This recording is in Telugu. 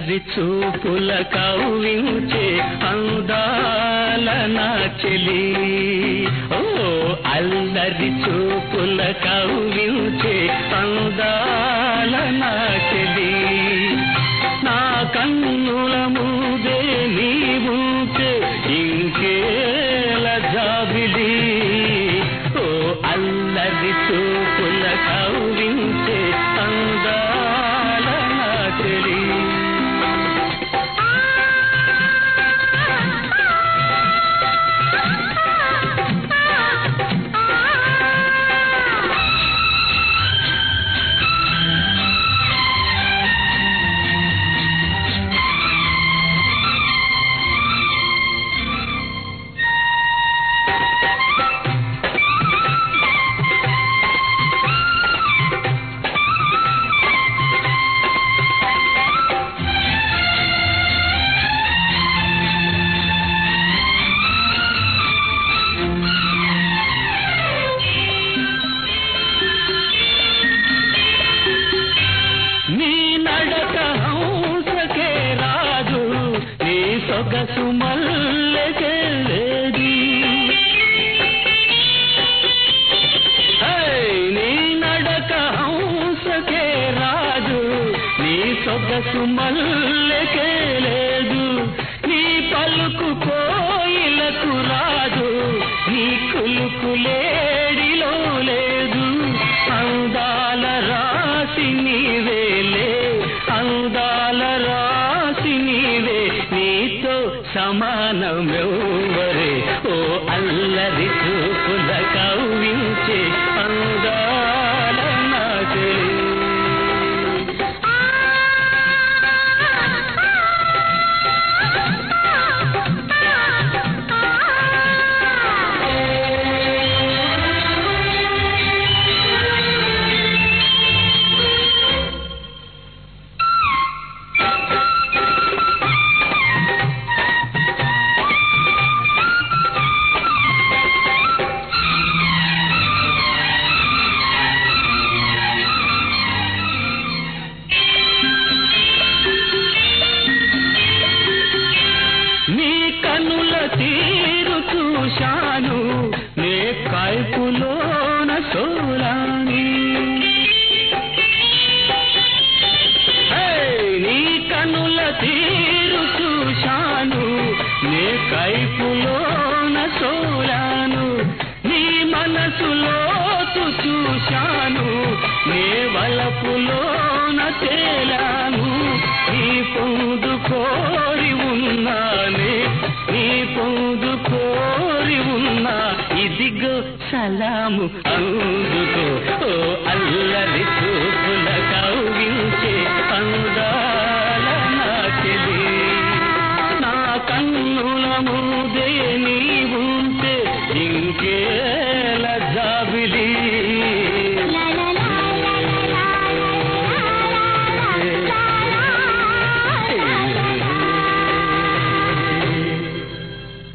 అల్లరి చూపుల కవ్వించే అందాల నా చెలి ఓ అల్లరి చూపుల కవ్వించే అందాల నా చెలి నా కన్నుల ముందే నీవుంటే ఇంకేల జాబిలి ఓ అల్లరి చూపుల కవ్వించే అందాల నా చెలి నీ నడక హంసకే రాదు నీ సొగసు మల్లెకే లేది హై, నీ నడక హంసకే రాదు నీ సొగసు మల్లెకే లేదు నీ పలుకు కోయిలకు రాదు నీ కులుకు లేడిలో లేదు అందాల రాసి నీవేలే అందాల రాసి నీవే నీతో సమానమెవ్వరే ఓ అల్లరి చూపుల కవ్వించే అందాల నా చెలి నీ కనుల తీరు చూశాను నే కైపులోన సోలాని హే, నీ కనుల తీరు చూశాను నే కైపులోన సోలాను నీ మనసులోతు చూశాను నే వలపులోన తేలాను నీ పొందు కోరి ఉన్నానే నీ పొందు కోరి ఉన్నా ఇదిగో సలాము అందుకో ఓ అల్లరి చూపుల కవ్వించే అందాల నా చెలి నా కన్నుల ముందే నీవుంటే ఇంకే